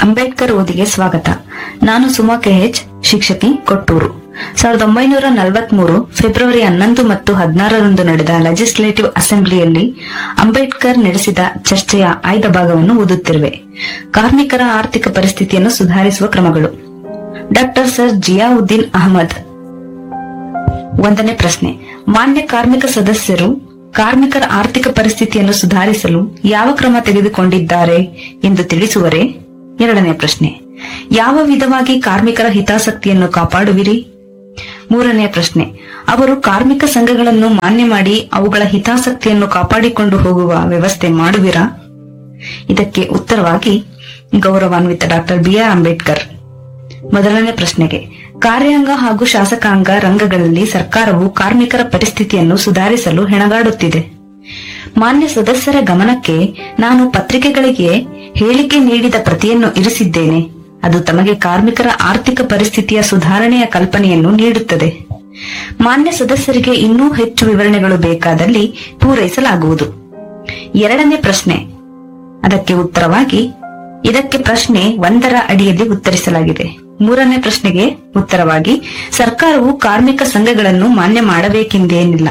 ಅಂಬೇಡ್ಕರ್ ಓದಿಗೆ ಸ್ವಾಗತ ನಾನು ಸುಮಾ ಕೆಎಚ್ ಶಿಕ್ಷಕಿ ಕೊಟ್ಟೂರು ಸಾವಿರದ ಒಂಬೈನೂರ ನಲವತ್ಮೂರು ಫೆಬ್ರವರಿ ಹನ್ನೊಂದು ಮತ್ತು ಹದಿನಾರರಂದು ನಡೆದ ಲೆಜಿಸ್ಲೇಟಿವ್ ಅಸೆಂಬ್ಲಿಯಲ್ಲಿ ಅಂಬೇಡ್ಕರ್ ನಡೆಸಿದ ಚರ್ಚೆಯ ಆಯ್ದ ಭಾಗವನ್ನು ಓದುತ್ತಿರುವೆ ಕಾರ್ಮಿಕರ ಆರ್ಥಿಕ ಪರಿಸ್ಥಿತಿಯನ್ನು ಸುಧಾರಿಸುವ ಕ್ರಮಗಳು ಡಾಕ್ಟರ್ ಸರ್ ಜಿಯಾವುದ್ದೀನ್ ಅಹಮದ್ ಒಂದನೇ ಪ್ರಶ್ನೆ ಮಾನ್ಯ ಕಾರ್ಮಿಕ ಸದಸ್ಯರು ಕಾರ್ಮಿಕರ ಆರ್ಥಿಕ ಪರಿಸ್ಥಿತಿಯನ್ನು ಸುಧಾರಿಸಲು ಯಾವ ಕ್ರಮ ತೆಗೆದುಕೊಂಡಿದ್ದಾರೆ ಎಂದು ತಿಳಿಸುವರೆ ಎರಡನೇ ಪ್ರಶ್ನೆ ಯಾವ ವಿಧವಾಗಿ ಕಾರ್ಮಿಕರ ಹಿತಾಸಕ್ತಿಯನ್ನು ಕಾಪಾಡುವಿರಿ ಮೂರನೇ ಪ್ರಶ್ನೆ ಅವರು ಕಾರ್ಮಿಕ ಸಂಘಗಳನ್ನು ಮಾನ್ಯ ಮಾಡಿ ಅವುಗಳ ಹಿತಾಸಕ್ತಿಯನ್ನು ಕಾಪಾಡಿಕೊಂಡು ಹೋಗುವ ವ್ಯವಸ್ಥೆ ಮಾಡುವಿರಾ ಇದಕ್ಕೆ ಉತ್ತರವಾಗಿ ಗೌರವಾನ್ವಿತ ಡಾಕ್ಟರ್ ಬಿಆರ್ ಅಂಬೇಡ್ಕರ್ ಮೊದಲನೇ ಪ್ರಶ್ನೆಗೆ ಕಾರ್ಯಾಂಗ ಹಾಗೂ ಶಾಸಕಾಂಗ ರಂಗಗಳಲ್ಲಿ ಸರ್ಕಾರವು ಕಾರ್ಮಿಕರ ಪರಿಸ್ಥಿತಿಯನ್ನು ಸುಧಾರಿಸಲು ಹೆಣಗಾಡುತ್ತಿದೆ ಮಾನ್ಯ ಸದಸ್ಯರ ಗಮನಕ್ಕೆ ನಾನು ಪತ್ರಿಕೆಗಳಿಗೆ ಹೇಳಿಕೆ ನೀಡಿದ ಪ್ರತಿಯನ್ನು ಇರಿಸಿದ್ದೇನೆ ಅದು ತಮಗೆ ಕಾರ್ಮಿಕರ ಆರ್ಥಿಕ ಪರಿಸ್ಥಿತಿಯ ಸುಧಾರಣೆಯ ಕಲ್ಪನೆಯನ್ನು ನೀಡುತ್ತದೆ ಮಾನ್ಯ ಸದಸ್ಯರಿಗೆ ಇನ್ನೂ ಹೆಚ್ಚು ವಿವರಣೆಗಳು ಬೇಕಾದಲ್ಲಿ ಪೂರೈಸಲಾಗುವುದು ಎರಡನೇ ಪ್ರಶ್ನೆ ಅದಕ್ಕೆ ಉತ್ತರವಾಗಿ ಇದಕ್ಕೆ ಪ್ರಶ್ನೆ ಒಂದರ ಅಡಿಯಲ್ಲಿ ಉತ್ತರಿಸಲಾಗಿದೆ ಮೂರನೇ ಪ್ರಶ್ನೆಗೆ ಉತ್ತರವಾಗಿ ಸರ್ಕಾರವು ಕಾರ್ಮಿಕ ಸಂಘಗಳನ್ನು ಮಾನ್ಯ ಮಾಡಬೇಕೆಂದೇನಿಲ್ಲ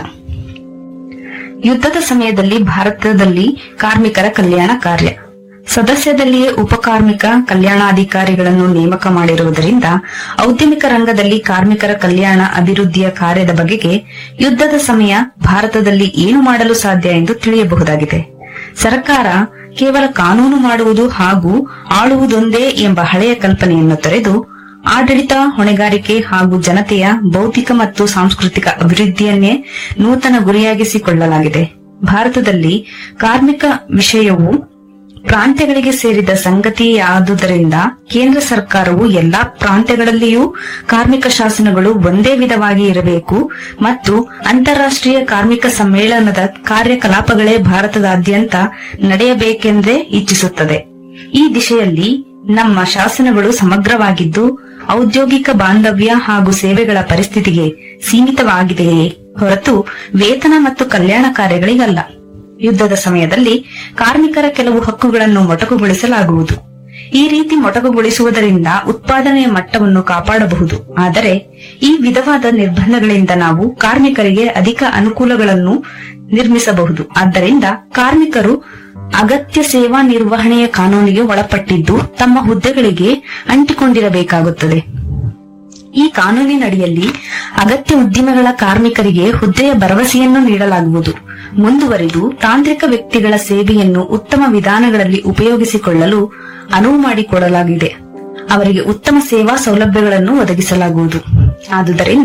ಯುದ್ಧದ ಸಮಯದಲ್ಲಿ ಭಾರತದಲ್ಲಿ ಕಾರ್ಮಿಕರ ಕಲ್ಯಾಣ ಕಾರ್ಯ ಸದಸ್ಯದಲ್ಲಿಯೇ ಉಪಕಾರ್ಮಿಕ ಕಲ್ಯಾಣಾಧಿಕಾರಿಗಳನ್ನು ನೇಮಕ ಮಾಡಿರುವುದರಿಂದ ಔದ್ಯಮಿಕ ರಂಗದಲ್ಲಿ ಕಾರ್ಮಿಕರ ಕಲ್ಯಾಣ ಅಭಿವೃದ್ಧಿಯ ಕಾರ್ಯದ ಬಗೆಗೆ ಯುದ್ಧದ ಸಮಯ ಭಾರತದಲ್ಲಿ ಏನು ಮಾಡಲು ಸಾಧ್ಯ ಎಂದು ತಿಳಿಯಬಹುದಾಗಿದೆ ಸರ್ಕಾರ ಕೇವಲ ಕಾನೂನು ಮಾಡುವುದು ಹಾಗೂ ಆಳುವುದೊಂದೇ ಎಂಬ ಹಳೆಯ ಕಲ್ಪನೆಯನ್ನು ತೊರೆದು ಆಡಳಿತ ಹೊಣೆಗಾರಿಕೆ ಹಾಗೂ ಜನತೆಯ ಬೌದ್ಧಿಕ ಮತ್ತು ಸಾಂಸ್ಕೃತಿಕ ಅಭಿವೃದ್ಧಿಯನ್ನೇ ನೂತನ ಗುರಿಯಾಗಿಸಿಕೊಳ್ಳಲಾಗಿದೆ ಭಾರತದಲ್ಲಿ ಕಾರ್ಮಿಕ ವಿಷಯವು ಪ್ರಾಂತ್ಯಗಳಿಗೆ ಸೇರಿದ ಸಂಗತಿಯಾದುದರಿಂದ ಕೇಂದ್ರ ಸರ್ಕಾರವು ಎಲ್ಲಾ ಪ್ರಾಂತ್ಯಗಳಲ್ಲಿಯೂ ಕಾರ್ಮಿಕ ಶಾಸನಗಳು ಒಂದೇ ವಿಧವಾಗಿ ಇರಬೇಕು ಮತ್ತು ಅಂತಾರಾಷ್ಟ್ರೀಯ ಕಾರ್ಮಿಕ ಸಮ್ಮೇಳನದ ಕಾರ್ಯಕಲಾಪಗಳೇ ಭಾರತದಾದ್ಯಂತ ನಡೆಯಬೇಕೆಂದೇ ಇಚ್ಛಿಸುತ್ತದೆ ಈ ದಿಶೆಯಲ್ಲಿ ನಮ್ಮ ಶಾಸನಗಳು ಸಮಗ್ರವಾಗಿದ್ದು ಔದ್ಯೋಗಿಕ ಬಾಂಧವ್ಯ ಹಾಗೂ ಸೇವೆಗಳ ಪರಿಸ್ಥಿತಿಗೆ ಸೀಮಿತವಾಗಿದೆಯೇ ಹೊರತು ವೇತನ ಮತ್ತು ಕಲ್ಯಾಣ ಕಾರ್ಯಗಳಿಗಲ್ಲ ಯುದ್ಧದ ಸಮಯದಲ್ಲಿ ಕಾರ್ಮಿಕರ ಕೆಲವು ಹಕ್ಕುಗಳನ್ನು ಮೊಟಕುಗೊಳಿಸಲಾಗುವುದು ಈ ರೀತಿ ಮೊಟಕುಗೊಳಿಸುವುದರಿಂದ ಉತ್ಪಾದನೆಯ ಮಟ್ಟವನ್ನು ಕಾಪಾಡಬಹುದು ಆದರೆ ಈ ವಿಧವಾದ ನಿರ್ಬಂಧಗಳಿಂದ ನಾವು ಕಾರ್ಮಿಕರಿಗೆ ಅಧಿಕ ಅನುಕೂಲಗಳನ್ನು ನಿರ್ಮಿಸಬಹುದು ಆದ್ದರಿಂದ ಕಾರ್ಮಿಕರು ಅಗತ್ಯ ಸೇವಾ ನಿರ್ವಹಣೆಯ ಕಾನೂನಿಗೆ ಒಳಪಟ್ಟಿದ್ದು ತಮ್ಮ ಹುದ್ದೆಗಳಿಗೆ ಅಂಟಿಕೊಂಡಿರಬೇಕಾಗುತ್ತದೆ ಈ ಕಾನೂನಿನಡಿಯಲ್ಲಿ ಅಗತ್ಯ ಉದ್ದಿಮೆಗಳ ಕಾರ್ಮಿಕರಿಗೆ ಹುದ್ದೆಯ ಭರವಸೆಯನ್ನು ನೀಡಲಾಗುವುದು ಮುಂದುವರಿದು ತಾಂತ್ರಿಕ ವ್ಯಕ್ತಿಗಳ ಸೇವೆಯನ್ನು ಉತ್ತಮ ವಿಧಾನಗಳಲ್ಲಿ ಉಪಯೋಗಿಸಿಕೊಳ್ಳಲು ಅನುವು ಮಾಡಿಕೊಡಲಾಗಿದೆ ಅವರಿಗೆ ಉತ್ತಮ ಸೇವಾ ಸೌಲಭ್ಯಗಳನ್ನು ಒದಗಿಸಲಾಗುವುದು ಆದುದರಿಂದ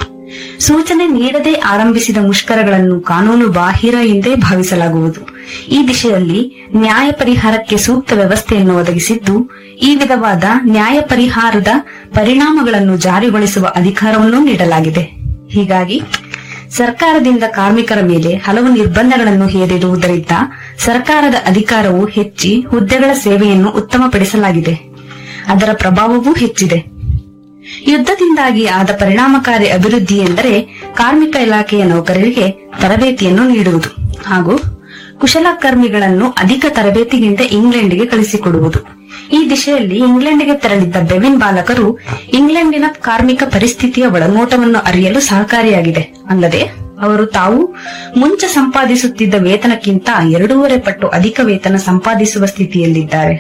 ಸೂಚನೆ ನೀಡದೆ ಆರಂಭಿಸಿದ ಮುಷ್ಕರಗಳನ್ನು ಕಾನೂನು ಬಾಹಿರ ಎಂದೇ ಭಾವಿಸಲಾಗುವುದು ಈ ದಿಶೆಯಲ್ಲಿ ನ್ಯಾಯ ಪರಿಹಾರಕ್ಕೆ ಸೂಕ್ತ ವ್ಯವಸ್ಥೆಯನ್ನು ಒದಗಿಸಿದ್ದು ಈ ವಿಧವಾದ ನ್ಯಾಯ ಪರಿಹಾರದ ಪರಿಣಾಮಗಳನ್ನು ಜಾರಿಗೊಳಿಸುವ ಅಧಿಕಾರವನ್ನು ನೀಡಲಾಗಿದೆ ಹೀಗಾಗಿ ಸರ್ಕಾರದಿಂದ ಕಾರ್ಮಿಕರ ಮೇಲೆ ಹಲವು ನಿರ್ಬಂಧಗಳನ್ನು ಹೇರಿರುವುದರಿಂದ ಸರ್ಕಾರದ ಅಧಿಕಾರವು ಹೆಚ್ಚಿ ಹುದ್ದೆಗಳ ಸೇವೆಯನ್ನು ಉತ್ತಮಪಡಿಸಲಾಗಿದೆ ಅದರ ಪ್ರಭಾವವೂ ಹೆಚ್ಚಿದೆ ಯುದ್ಧದಿಂದಾಗಿ ಆದ ಪರಿಣಾಮಕಾರಿ ಅಭಿವೃದ್ಧಿ ಎಂದರೆ ಕಾರ್ಮಿಕ ಇಲಾಖೆಯ ನೌಕರರಿಗೆ ತರಬೇತಿಯನ್ನು ನೀಡುವುದು ಹಾಗೂ ಕುಶಲಕರ್ಮಿಗಳನ್ನು ಅಧಿಕ ತರಬೇತಿಗಿಂತ ಇಂಗ್ಲೆಂಡ್ಗೆ ಕಳಿಸಿಕೊಡುವುದು ಈ ದಿಶೆಯಲ್ಲಿ ಇಂಗ್ಲೆಂಡ್ಗೆ ತೆರಳಿದ್ದ ಬೆವಿನ್ ಬಾಲಕರು ಇಂಗ್ಲೆಂಡಿನ ಕಾರ್ಮಿಕ ಪರಿಸ್ಥಿತಿಯ ಒಳನೋಟವನ್ನು ಅರಿಯಲು ಸಹಕಾರಿಯಾಗಿದೆ ಅಲ್ಲದೆ ಅವರು ತಾವು ಮುಂಚೆ ಸಂಪಾದಿಸುತ್ತಿದ್ದ ವೇತನಕ್ಕಿಂತ ಎರಡೂವರೆ ಪಟ್ಟು ಅಧಿಕ ವೇತನ ಸಂಪಾದಿಸುವ ಸ್ಥಿತಿಯಲ್ಲಿದ್ದಾರೆ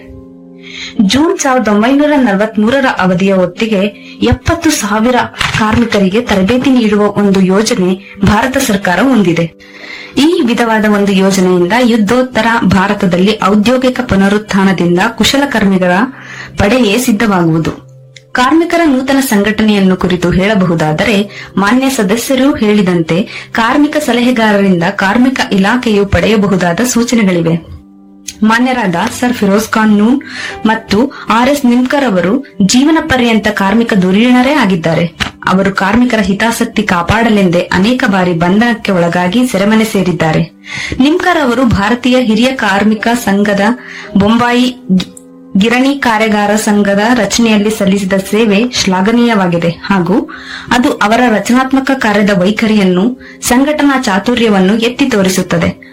ಜೂನ್ ಸಾವಿರದ ಒಂಬೈನೂರ ನಲವತ್ಮೂರರ ಅವಧಿಯ ಹೊತ್ತಿಗೆ ಎಪ್ಪತ್ತು ಸಾವಿರ ಕಾರ್ಮಿಕರಿಗೆ ತರಬೇತಿ ನೀಡುವ ಒಂದು ಯೋಜನೆ ಭಾರತ ಸರ್ಕಾರ ಹೊಂದಿದೆ ಈ ವಿಧವಾದ ಒಂದು ಯೋಜನೆಯಿಂದ ಯುದ್ಧೋತ್ತರ ಭಾರತದಲ್ಲಿ ಔದ್ಯೋಗಿಕ ಪುನರುತ್ಥಾನದಿಂದ ಕುಶಲಕರ್ಮಿಗಳ ಪಡೆಯೇ ಸಿದ್ಧವಾಗುವುದು ಕಾರ್ಮಿಕರ ನೂತನ ಸಂಘಟನೆಯನ್ನು ಕುರಿತು ಹೇಳಬಹುದಾದರೆ ಮಾನ್ಯ ಸದಸ್ಯರು ಹೇಳಿದಂತೆ ಕಾರ್ಮಿಕ ಸಲಹೆಗಾರರಿಂದ ಕಾರ್ಮಿಕ ಇಲಾಖೆಯು ಪಡೆಯಬಹುದಾದ ಸೂಚನೆಗಳಿವೆ ಮಾನ್ಯರಾದ ಸರ್ ಫಿರೋಜ್ ಖಾನ್ ನೂನ್ ಮತ್ತು ಆರ್ ಎಸ್ ನಿಮ್ಕರ್ ಅವರು ಜೀವನ ಪರ್ಯಂತ ಕಾರ್ಮಿಕ ಧುರೀಣರೇ ಆಗಿದ್ದಾರೆ ಅವರು ಕಾರ್ಮಿಕರ ಹಿತಾಸಕ್ತಿ ಕಾಪಾಡಲೆಂದೇ ಅನೇಕ ಬಾರಿ ಬಂಧನಕ್ಕೆ ಒಳಗಾಗಿ ಸೆರೆಮನೆ ಸೇರಿದ್ದಾರೆ ನಿಮ್ಕರ್ ಅವರು ಭಾರತೀಯ ಹಿರಿಯ ಕಾರ್ಮಿಕ ಸಂಘದ ಬೊಂಬಾಯಿ ಗಿ- ಗಿರಣಿ ಕಾರ್ಯಾಗಾರ ಸಂಘದ ರಚನೆಯಲ್ಲಿ ಸಲ್ಲಿಸಿದ ಸೇವೆ ಶ್ಲಾಘನೀಯವಾಗಿದೆ ಹಾಗೂ ಅದು ಅವರ ರಚನಾತ್ಮಕ ಕಾರ್ಯದ ವೈಖರಿಯನ್ನು ಸಂಘಟನಾ ಚಾತುರ್ಯವನ್ನು ಎತ್ತಿ ತೋರಿಸುತ್ತದೆ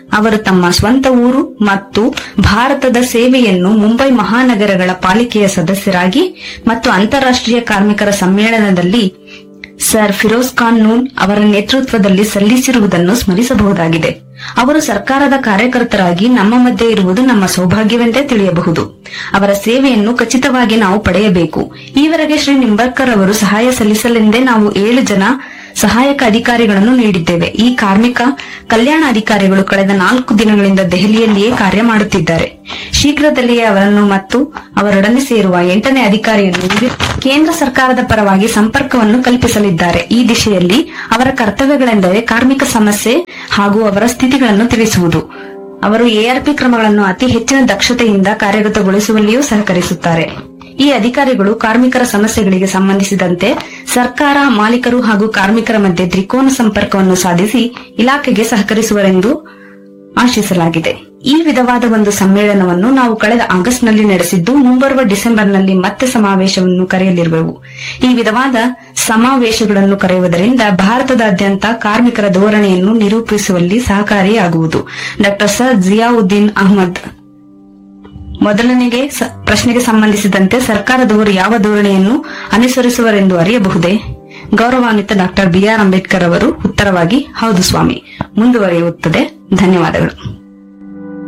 ಅವರು ತಮ್ಮ ಸ್ವಂತ ಊರು ಮತ್ತು ಭಾರತದ ಸೇವೆಯನ್ನು ಮುಂಬೈ ಮಹಾನಗರಗಳ ಪಾಲಿಕೆಯ ಸದಸ್ಯರಾಗಿ ಮತ್ತು ಅಂತಾರಾಷ್ಟ್ರೀಯ ಕಾರ್ಮಿಕರ ಸಮ್ಮೇಳನದಲ್ಲಿ ಸರ್ ಫಿರೋಜ್ ಖಾನ್ ನೂನ್ ಅವರ ನೇತೃತ್ವದಲ್ಲಿ ಸಲ್ಲಿಸಿರುವುದನ್ನು ಸ್ಮರಿಸಬಹುದಾಗಿದೆ ಅವರು ಸರ್ಕಾರದ ಕಾರ್ಯಕರ್ತರಾಗಿ ನಮ್ಮ ಮಧ್ಯೆ ಇರುವುದು ನಮ್ಮ ಸೌಭಾಗ್ಯವೆಂದೇ ತಿಳಿಯಬಹುದು ಅವರ ಸೇವೆಯನ್ನು ಖಚಿತವಾಗಿ ನಾವು ಪಡೆಯಬೇಕು ಈವರೆಗೆ ಶ್ರೀ ನಿಂಬರ್ಕರ್ ಅವರು ಸಹಾಯ ಸಲ್ಲಿಸಲೆಂದೇ ನಾವು ಏಳು ಜನ ಸಹಾಯಕ ಅಧಿಕಾರಿಗಳನ್ನು ನೀಡಿದ್ದೇವೆ ಈ ಕಾರ್ಮಿಕ ಕಲ್ಯಾಣ ಅಧಿಕಾರಿಗಳು ಕಳೆದ ನಾಲ್ಕು ದಿನಗಳಿಂದ ದೆಹಲಿಯಲ್ಲಿಯೇ ಕಾರ್ಯ ಮಾಡುತ್ತಿದ್ದಾರೆ ಶೀಘ್ರದಲ್ಲಿಯೇ ಅವರನ್ನು ಮತ್ತು ಅವರೊಡನೆ ಸೇರುವ ಎಂಟನೇ ಅಧಿಕಾರಿಯನ್ನು ವಿವಿ- ಕೇಂದ್ರ ಸರ್ಕಾರದ ಪರವಾಗಿ ಸಂಪರ್ಕವನ್ನು ಕಲ್ಪಿಸಲಿದ್ದಾರೆ ಈ ದಿಶೆಯಲ್ಲಿ ಅವರ ಕರ್ತವ್ಯಗಳೆಂದರೆ ಕಾರ್ಮಿಕ ಸಮಸ್ಯೆ ಹಾಗೂ ಅವರ ಸ್ಥಿತಿಗಳನ್ನು ತಿಳಿಸುವುದು ಅವರು ಎಆರ್ಪಿ ಕ್ರಮಗಳನ್ನು ಅತಿ ಹೆಚ್ಚಿನ ದಕ್ಷತೆಯಿಂದ ಕಾರ್ಯಗತಗೊಳಿಸುವಲ್ಲಿಯೂ ಸಹಕರಿಸುತ್ತಾರೆ ಈ ಅಧಿಕಾರಿಗಳು ಕಾರ್ಮಿಕರ ಸಮಸ್ಯೆಗಳಿಗೆ ಸಂಬಂಧಿಸಿದಂತೆ ಸರ್ಕಾರ ಮಾಲೀಕರು ಹಾಗೂ ಕಾರ್ಮಿಕರ ಮಧ್ಯೆ ತ್ರಿಕೋನ ಸಂಪರ್ಕವನ್ನು ಸಾಧಿಸಿ ಇಲಾಖೆಗೆ ಸಹಕರಿಸುವರೆಂದು ಆಶಿಸಲಾಗಿದೆ ಈ ವಿಧವಾದ ಒಂದು ಸಮ್ಮೇಳನವನ್ನು ನಾವು ಕಳೆದ ಆಗಸ್ಟ್ನಲ್ಲಿ ನಡೆಸಿದ್ದು ಮುಂಬರುವ ಡಿಸೆಂಬರ್ನಲ್ಲಿ ಮತ್ತೆ ಸಮಾವೇಶವನ್ನು ಕರೆಯಲಿರುವೆವು ಈ ವಿಧವಾದ ಸಮಾವೇಶಗಳನ್ನು ಕರೆಯುವುದರಿಂದ ಭಾರತದಾದ್ಯಂತ ಕಾರ್ಮಿಕರ ಧೋರಣೆಯನ್ನು ನಿರೂಪಿಸುವಲ್ಲಿ ಸಹಕಾರಿಯಾಗುವುದು ಡಾಕ್ಟರ್ ಸರ್ ಜಿಯಾವುದ್ದೀನ್ ಅಹ್ಮದ್ ಮೊದಲನೆಗೆ ಸ- ಪ್ರಶ್ನೆಗೆ ಸಂಬಂಧಿಸಿದಂತೆ ಸರ್ಕಾರದವರು ಯಾವ ಧೋರಣೆಯನ್ನು ಅನುಸರಿಸುವರೆಂದು ಅರಿಯಬಹುದೇ ಗೌರವಾನ್ವಿತ ಡಾಕ್ಟರ್ ಬಿಆರ್ ಅಂಬೇಡ್ಕರ್ ಅವರು ಉತ್ತರವಾಗಿ ಹೌದು ಸ್ವಾಮಿ ಮುಂದುವರಿಯುತ್ತದೆ ಧನ್ಯವಾದಗಳು